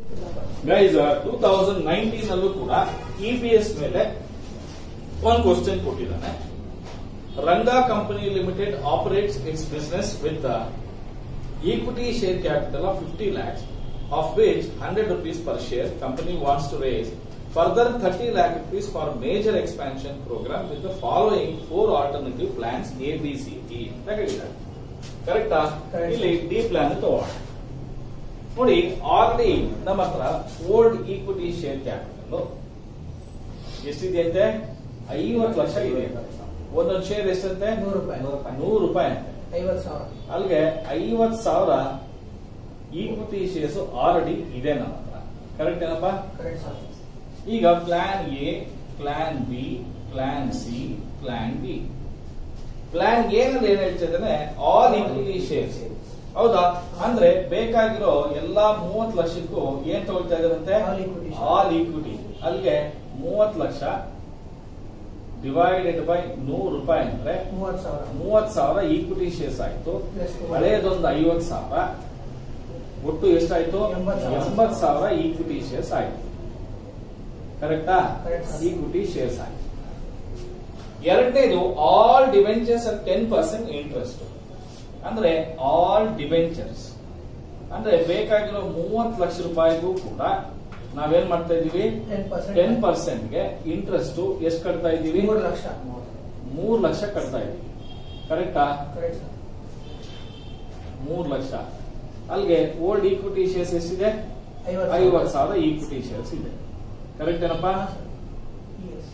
Guys two thousand nineteen ಅಲ್ಲೂ ಕೂಡ E P S ಮೇಲೆ ಒಂದು ಕ್ವಶನ್ ಕೊಟ್ಟಿದ್ದಾನೆ Ranga company limited operates its business with equity share capital of fifty lakhs of which hundred rupees per share company wants to raise further thirty lakh rupees for major expansion programme with the following four alternative plans A B C D ಅಂತ ಹೇಳಿದ್ದಾರೆ ಕರೆಕ್ಟಾ Correct. ಇಲ್ಲಿ D plan ತಗೋಣ ನೋಡಿ already ನಮ್ಮ ಹತ್ರ old equity share capital ಎಷ್ಟಿದೆಯಂತೆ ಐವತ್ತು ಲಕ್ಷ ಇದೆ ಒಂದೊಂದು ಶೇರ್ ಎಷ್ಟಂತೆ ನೂರು ರೂಪಾಯಿ. ನೂರು ರೂಪಾಯಿ ಅಂತೆ ಐವತ್ತು ಸಾವಿರ ಅಲ್ಲಿಗೆ ಐವತ್ ಸಾವಿರ ಈಕ್ವಿಟಿ ಶೇರ್ಸ್ ಆಲ್ರೆಡಿ ಇದೆ ನಮ್ಮ ಹತ್ರ ಕರೆಕ್ಟ್ ಏನಪ್ಪಾ ಕರೆಕ್ಟ್ ಸರ್ ಈಗ plan A plan B plan C plan D plan A ನಲ್ಲಿ ಏನ್ ಹೇಳ್ತಾ ಇದ್ದಾನೆ ಆಲ್ ಈಕ್ವಿಟಿ ಶೇರ್ಸ್ ಹೌದಾ ಅಂದ್ರೆ ಬೇಕಾಗಿರೋ ಎಲ್ಲಾ ಮೂವತ್ ಲಕ್ಷಕ್ಕೂ ಏನ್ ತಗೊಳ್ತಾ ಇದಾರಂತೆ All equity share. All equity ಅಲ್ಲಿಗೆ ಮೂವತ್ ಲಕ್ಷ ಡಿವೈಡೆಡ್ ಬೈ ನೂರು ರೂಪಾಯಿ ಅಂದ್ರೆ ಮೂವತ್ತು ಸಾವಿರ ಮೂವತ್ ಸಾವಿರ ಈಕ್ವಿಟಿ ಶೇರ್ಸ್ ಆಯ್ತು Plus two. ಹಳೇದೊಂದು ಐವತ್ ಸಾವಿರ ಒಟ್ಟು ಎಷ್ಟಾಯ್ತು ಎಂಬತ್ತು ಸಾವಿರ. ಎಂಬತ್ ಸಾವಿರ ಈಕ್ವಿಟಿ ಶೇರ್ಸ್ ಆಯ್ತು ಕರೆಕ್ಟಾ Correct, sir. ಈಕ್ವಿಟಿ ಶೇರ್ಸ್ ಆಯ್ತು ಎರಡನೇದು all debentures at ten percent interest ಅಂದ್ರೆ ಆಲ್ ಡಿವೆಂಚರ್ಸ್ ಅಂದ್ರೆ ಬೇಕಾಗಿರೋ ಮೂವತ್ ಲಕ್ಷ ರೂಪಾಯಿಗೂ ಕೂಡ ನಾವೇನ್ ಮಾಡ್ತಾ ಇದೀವಿ ಟೆನ್ ಪರ್ಸೆಂಟ್ ಟೆನ್ ಪರ್ಸೆಂಟ್ಗೆ ಇಂಟ್ರೆಸ್ಟ್ ಎಷ್ಟು ಕಟ್ತಾ ಇದೀವಿ ಮೂರು ಲಕ್ಷ ಮೂರ್ ಲಕ್ಷ ಕಟ್ತಾ ಇದೀವಿ ಕರೆಕ್ಟಾ ಕರೆಕ್ಟ್ ಸರ್ ಮೂರ್ ಲಕ್ಷ ಅಲ್ಲಿಗೆ ಓಲ್ಡ್ ಈಕ್ವಿಟಿ ಶೇರ್ಸ್ ಎಷ್ಟಿದೆ ಐವತ್ತು ಐವತ್ ಸಾವಿರ ಈಕ್ವಿಟಿ ಶೇರ್ಸ್ ಇದೆ ಕರೆಕ್ಟ್ ಏನಪ್ಪಾ ಎಸ್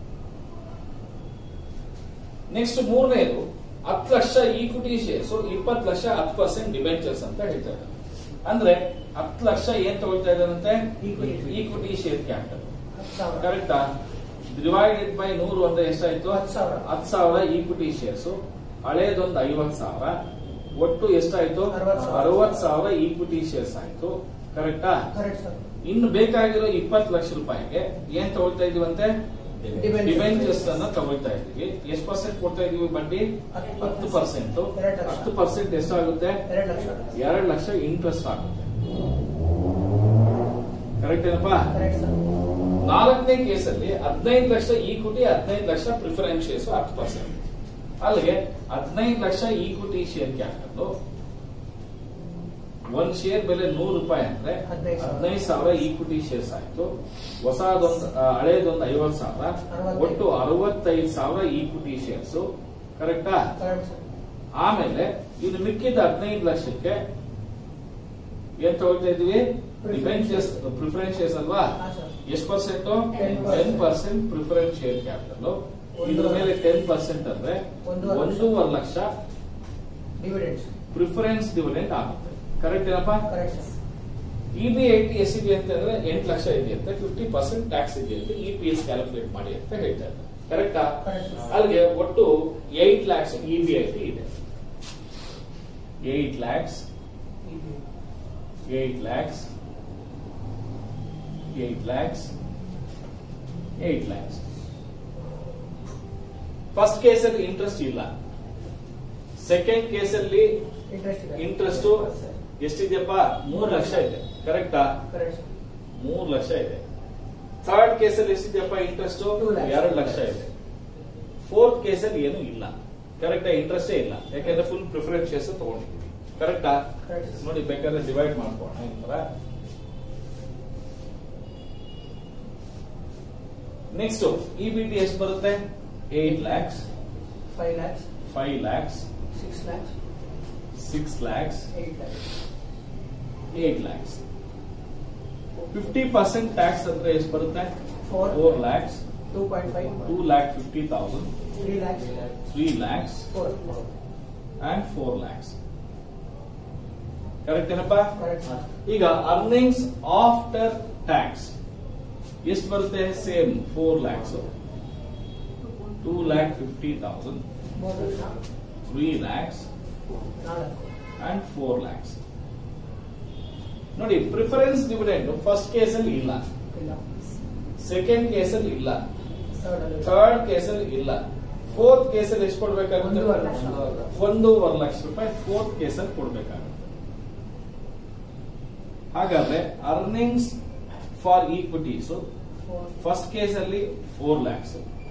ನೆಕ್ಸ್ಟ್ ಮೂರನೇದು ಹತ್ತು ಲಕ್ಷ ಈಕ್ವಿಟಿ ಶೇರ್ಸ್ ಇಪ್ಪತ್ತು ಲಕ್ಷ ಹತ್ತು ಪರ್ಸೆಂಟ್ ಡಿಬೆಂಚರ್ಸ್ ಅಂತ ಹೇಳ್ತಾ ಇದ್ದಾರೆ ಅಂದ್ರೆ ಹತ್ತು ಲಕ್ಷ ಏನ್ ತಗೊಳ್ತಾ ಇದ್ದಾರಂತೆ Equity. ಈಕ್ವಿಟಿ ಶೇರ್ ಕ್ಯಾಪಿಟಲ್ ಹತ್ತು ಸಾವಿರ ಕರೆಕ್ಟಾ ಡಿವೈಡೆಡ್ ಬೈ ನೂರು ಅಂದ್ರೆ ಎಷ್ಟಾಯ್ತು ಹತ್ತು ಸಾವಿರ. ಹತ್ತು ಸಾವಿರ ಈಕ್ವಿಟಿ ಶೇರ್ಸ್ ಹಳೇದೊಂದು ಐವತ್ ಸಾವಿರ ಒಟ್ಟು ಎಷ್ಟಾಯ್ತು ಅರವತ್ತು ಸಾವಿರ. ಅರವತ್ ಸಾವಿರ ಈಕ್ವಿಟಿ ಶೇರ್ಸ್ ಆಯ್ತು ಕರೆಕ್ಟಾ ಕರೆಕ್ಟ್ ಸರ್ ಇನ್ನು ಬೇಕಾಗಿರೋ ಇಪ್ಪತ್ತು ಲಕ್ಷ ರೂಪಾಯಿಗೆ ಏನ್ ತಗೊಳ್ತಾ ಇದೀವಂತೆ Debentures. ಡಿಬೆಂಚರ್ಸ್ ಅನ್ನ ತಗೊಳ್ತಾ ಇದೀವಿ ಎಷ್ಟು ಪರ್ಸೆಂಟ್ ಕೊಡ್ತಾ ಇದೀವಿ ಬಡ್ಡಿ ಹತ್ತು ಹತ್ತು ಪರ್ಸೆಂಟ್ ಎರಡು ಲಕ್ಷ. ಹತ್ತು ಪರ್ಸೆಂಟ್ ಎಷ್ಟಾಗುತ್ತೆ ಎರಡು ಲಕ್ಷ ಎರಡು ಲಕ್ಷ ಇಂಟ್ರೆಸ್ಟ್ ಆಗುತ್ತೆ ಕರೆಕ್ಟ್ ಏನಪ್ಪಾ ಕರೆಕ್ಟ್ ಸರ್ ನಾಲ್ಕನೇ ಕೇಸಲ್ಲಿ ಹದಿನೈದು ಲಕ್ಷ ಈಕ್ವಿಟಿ ಹದಿನೈದು ಲಕ್ಷ ಪ್ರಿಫರೆನ್ಸ್ ಶೇರ್ಸ್ ಹತ್ತು ಪರ್ಸೆಂಟ್ ಅಲ್ಲಿಗೆ ಹದಿನೈದು ಲಕ್ಷ ಈಕ್ವಿಟಿ ಶೇರ್ ಕ್ಯಾಪಿಟಲ್ ಒಂದ್ ಶೇರ್ ಬೆಲೆ ನೂರು ರೂಪಾಯಿ ಅಂದ್ರೆ ಹದಿನೈದು ಸಾವಿರ. ಹದಿನೈದು ಸಾವಿರ ಈಕ್ವಿಟಿ ಶೇರ್ಸ್ ಆಯ್ತು ಹೊಸದೊಂದು ಆ, ಹಳೇದೊಂದು ಐವತ್ತು ಸಾವಿರ ಅರವತ್ತೈದು. ಒಟ್ಟು ಅರವತ್ತೈದು ಸಾವಿರ ಈಕ್ವಿಟಿ ಶೇರ್ಸ್ ಕರೆಕ್ಟಾ ಕರೆಕ್ಟ್ ಸರ್ ಆಮೇಲೆ ಇನ್ನು ಮಿಕ್ಕಿದ ಹದಿನೈದು ಲಕ್ಷಕ್ಕೆ ಏನ್ ತಗೊಳ್ತಾ ಇದೀವಿ ಡಿಫೆನ್ಸ್ ಪ್ರಿಫರೆನ್ಸ್ ಶೇರ್ಸ್ ಅಲ್ವಾ ಹಾ ಸರ್ ಎಷ್ಟು percent 10% ten percent preference share capital ಇದ್ರ ಮೇಲೆ ಟೆನ್ ಪರ್ಸೆಂಟ್ ಅಂದ್ರೆ ಒಂದೂವರೆ ಲಕ್ಷ. ಒಂದೂವರೆ ಲಕ್ಷ ಡಿವಿಡೆಂಡ್ಸ್ ಪ್ರಿಫರೆನ್ಸ್ ಡಿವಿಡೆಂಟ್ ಆಗುತ್ತೆ ಕರೆಕ್ಟ್ ಏನಪ್ಪಾ correct sir E B I T S ಇದೆ ಅಂತಂದ್ರೆ ಎಂಟು ಲಕ್ಷ ಇದೆಯಂತೆ ಫಿಫ್ಟಿ ಪರ್ಸೆಂಟ್ ಟ್ಯಾಕ್ಸ್ ಇದೆಯಂತೆ ಇ ಪಿ ಎಸ್ ಕ್ಯಾಲ್ಕುಲೇಟ್ ಮಾಡಿ ಅಂತ ಹೇಳ್ತಾ ಇದ್ದಾರೆ ಕರೆಕ್ಟಾ Correct, sir. ಅಲ್ಲಿಗೆ ಒಟ್ಟು eight lakhs E B I T ಇದೆ eight lakhs eight lakhs eight lakhs eight lakhs first ಕೇಸಲ್ಲಿ ಇಂಟ್ರೆಸ್ಟ್ ಇಲ್ಲ ಸೆಕೆಂಡ್ ಕೇಸಲ್ಲಿ ಇಂಟ್ರೆಸ್ಟ್ ಇದೆ ಇಂಟ್ರೆಸ್ಟ್ ಎಷ್ಟಿದೆಯಪ್ಪ ಮೂರು ಲಕ್ಷ ಇದೆ ಕರೆಕ್ಟಾ ಕರೆಕ್ಟ್ ಸರ್ ಮೂರು ಲಕ್ಷ ಇದೆ ಥರ್ಡ್ ಕೇಸಲ್ಲಿ ಎಷ್ಟಿದೆಯಪ್ಪ ಇಂಟ್ರೆಸ್ಟ್ Two lakhs. ಎರಡು ಲಕ್ಷ ಇದೆ ಫೋರ್ತ್ ಕೇಸಲ್ಲಿ ಏನು ಇಲ್ಲ ಕರೆಕ್ಟಾ ಇಂಟ್ರೆಸ್ಟೇ ಇಲ್ಲ ಯಾಕಂದ್ರೆ ಫುಲ್ ಪ್ರಿಫರೆನ್ಸ್ ಶೇರ್ಸ್ ತಗೊಂಡಿದ್ದೀವಿ ಕರೆಕ್ಟಾ ಕರೆಕ್ಟ್ ಸರ್ ನೋಡಿ ಬೇಕಾದ್ರೆ ಡಿವೈಡ್ ಮಾಡ್ಕೋಣ ಈ ತರ ನೆಕ್ಸ್ಟ್ ಇ ಬಿ ಟಿ ಎಷ್ಟು ಬರುತ್ತೆ eight lakhs five lakhs five lakhs six lakhs six lakhs eight lakhs eight lakhs fifty percent tax ಅಂದ್ರೆ ಎಷ್ಟು ಬರುತ್ತೆ Four. Four lakhs two point five two lakh fifty thousand three lakhs three lakhs four and four lakhs correct ಏನಪ್ಪಾ ಕರೆಕ್ಟ್ ಸರ್ ಈಗ earnings after tax ಎಷ್ಟು ಬರುತ್ತೆ same four lakhs two lakh fifty thousand ಮೂರು ಲಕ್ಷ three lakhs ನಾಲ್ಕು ಅಂಡ್ ಫೋರ್ ಲ್ಯಾಕ್ಸ್ ನೋಡಿ ಪ್ರಿಫರೆನ್ಸ್ ಡಿವಿಡೆಂಡ್ ಫಸ್ಟ್ ಕೇಸಲ್ಲಿ ಇಲ್ಲ ಇಲ್ಲ ಸೆಕೆಂಡ್ ಕೇಸಲ್ಲಿ ಇಲ್ಲ ಥರ್ಡ್ ಅಲ್ಲಿ ಥರ್ಡ್ ಕೇಸಲ್ಲಿ ಇಲ್ಲ ಫೋರ್ತ್ ಕೇಸಲ್ಲಿ ಎಷ್ಟು ಕೊಡ್ಬೇಕಾಗುತ್ತೆ ಒಂದೂವರೆ ಲಕ್ಷ. ಒಂದೂವರೆ ಲಕ್ಷ ರೂಪಾಯಿ ಫೋರ್ತ್ ಕೇಸಲ್ಲಿ ಕೊಡ್ಬೇಕಾಗುತ್ತೆ ಹಾಗಾದ್ರೆ earnings for equities four first case ಅಲ್ಲಿ ಫೋರ್ ಲ್ಯಾಕ್ಸ್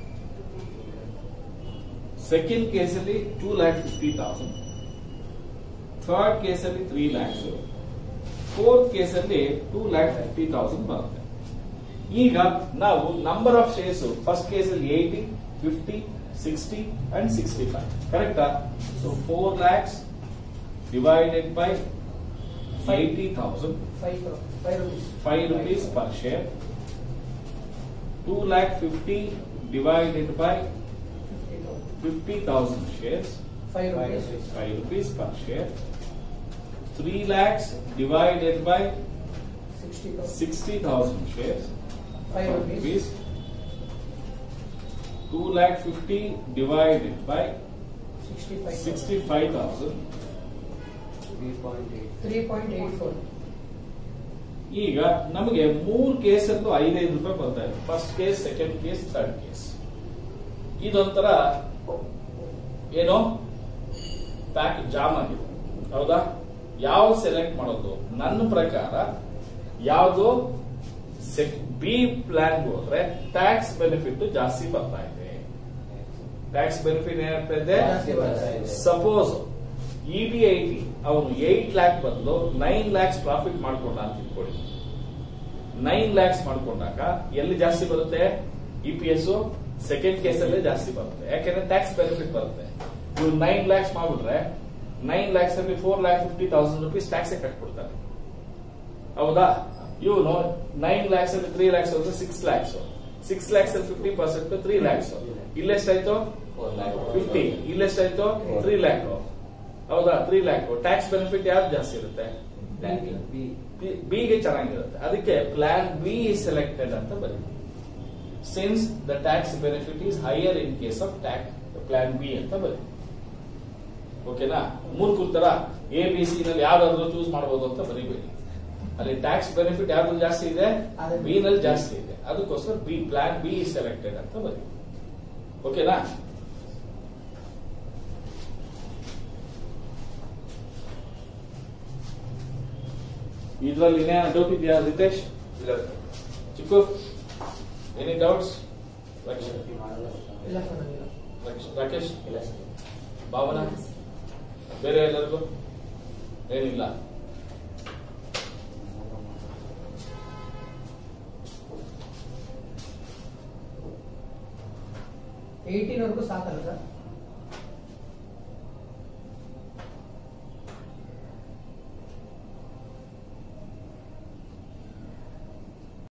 ಸೆಕೆಂಡ್ ಕೇಸ್ ಅಲ್ಲಿ two lakh fifty thousand third case ಅಲ್ಲಿ ತ್ರೀ ಲ್ಯಾಕ್ಸ್ ಫೋರ್ತ್ ಕೇಸ್ ಅಲ್ಲಿ ಟೂ ಲ್ಯಾಕ್ ಫಿಫ್ಟಿ ತೌಸಂಡ್ ಬರುತ್ತೆ ಈಗ ನಾವು number of shares first case ಅಲ್ಲಿ eighty fifty sixty and sixty five ಕರೆಕ್ಟಾ so four lakhs divided by eighty thousand five five rupees five rupees per share two lakh fifty divided by fifty thousand fifty thousand shares five rupees five rupees per share three lakhs divided by sixty thousand sixty thousand shares five rupees two lakh fifty divided by sixty five sixty five thousand three point eight four ಈಗ ನಮಗೆ ಮೂರ್ ಕೇಸಲ್ಲೂ ಐದೈದು ರೂಪಾಯಿ ಬರ್ತಾ ಇದೆ first case second case third case ಇದೊಂಥರ ಏನೋ ಪ್ಯಾಕ್ ಜಾಮ್ ಆಗಿದೆ ಹೌದಾ ಯಾವ ಸೆಲೆಕ್ಟ್ ಮಾಡೋದು ನನ್ನ ಪ್ರಕಾರ ಯಾವುದು ಬಿ ಪ್ಲಾನ್ ಹೋದ್ರೆ ಟ್ಯಾಕ್ಸ್ ಬೆನಿಫಿಟ್ ಜಾಸ್ತಿ ಬರ್ತಾ ಇದೆ ಟ್ಯಾಕ್ಸ್ ಬೆನಿಫಿಟ್ ಏನಾಗ್ತಾ ಇದೆ ಜಾಸ್ತಿ ಬರ್ತಾ ಇದೆ. Suppose E B I T ಅವನು ಏಟ್ ಲ್ಯಾಕ್ ಬದಲು ನೈನ್ ಲ್ಯಾಕ್ಸ್ ಪ್ರಾಫಿಟ್ ಮಾಡ್ಕೊಂಡ ಅಂತ ತಿಳ್ಕೊಳ್ಳಿ ನೈನ್ ಲ್ಯಾಕ್ಸ್ ಮಾಡ್ಕೊಂಡಾಗ ಎಲ್ಲಿ ಜಾಸ್ತಿ ಬರುತ್ತೆ ಇ ಪಿ ಎಸ್ ಸೆಕೆಂಡ್ ಕೇಸಲ್ಲೇ ಜಾಸ್ತಿ ಬರುತ್ತೆ ಯಾಕೆಂದ್ರೆ ಟ್ಯಾಕ್ಸ್ ಬೆನಿಫಿಟ್ ಬರುತ್ತೆ ಇವ್ರು ನೈನ್ ಲ್ಯಾಕ್ಸ್ ಮಾಡ್ಬಿಟ್ರೆ ನೈನ್ ಲ್ಯಾಕ್ಸ್ ಅಲ್ಲಿ four lakh fifty thousand rupees tax ಕಟ್ಬಿಡ್ತಾರೆ ಹೌದಾ ಇವನು ನೈನ್ ಲ್ಯಾಕ್ಸ್ ಅಲ್ಲಿ ತ್ರೀ ಲ್ಯಾಕ್ಸ್ ಅಂದ್ರೆ ಸಿಕ್ಸ್ ಲ್ಯಾಕ್ಸ್ ಸಿಕ್ಸ್ ಲ್ಯಾಕ್ಸ್ ಅಲ್ಲಿ ಫಿಫ್ಟಿ ಪರ್ಸೆಂಟ್ ತ್ರೀ ಲ್ಯಾಕ್ಸ್ ಇಲ್ಲೆಷ್ಟಾಯ್ತು ಫಿಫ್ಟಿ ಇಲ್ಲೆಷ್ಟಾಯ್ತು ತ್ರೀ ಲ್ಯಾಕ್ ಹೌದಾ ತ್ರೀ ಲ್ಯಾಕ್ ಟ್ಯಾಕ್ಸ್ ಬೆನಿಫಿಟ್ ಯಾವ್ದು ಜಾಸ್ತಿ ಇರುತ್ತೆ ಬಿ ಗೆ ಚೆನ್ನಾಗಿರುತ್ತೆ ಅದಕ್ಕೆ ಪ್ಲಾನ್ ಬಿ ಇಸ್ ಸೆಲೆಕ್ಟೆಡ್ ಅಂತ ಬರೀ since the tax benefit is higher in case of tax plan B ಅಂತ ಬರೀ ಓಕೆನಾ ಮೂರ್ಖರ ತರ ಎ ಬಿ ಸಿ ನಲ್ಲಿ ಯಾವ್ದಾದ್ರು ಚೂಸ್ ಮಾಡಬಹುದು ಅಂತ ಬರೀಬೇಡಿ ಅಲ್ಲಿ ಟ್ಯಾಕ್ಸ್ ಬೆನಿಫಿಟ್ ಯಾವ್ದು ಜಾಸ್ತಿ ಇದೆ ಅದೇ. ಬಿ ನಲ್ಲಿ ಜಾಸ್ತಿ ಇದೆ ಅದಕ್ಕೋಸ್ಕರ B plan B is selected ಅಂತ ಬರೀ ಓಕೆನಾ ಇದ್ರಲ್ಲಿ ಇನ್ನೇನ ಡೌಟ್ ಇದೆಯಾ ರಿತೇಶ್ ಚಿಕ್ಕು ಎನಿ ಡೌಟ್ಸ್ ಇಲ್ಲ ಸರ್ ನನಗಿಲ್ಲ ರಾಕೇಶ್ ಭಾವನಾ ಬೇರೆ ಎಲ್ಲರಿಗೂ ಏನಿಲ್ಲ ಏಯ್ಟೀನ್ ವರ್ಗೂ ಸಾಕಲ್ಲ ಸರ್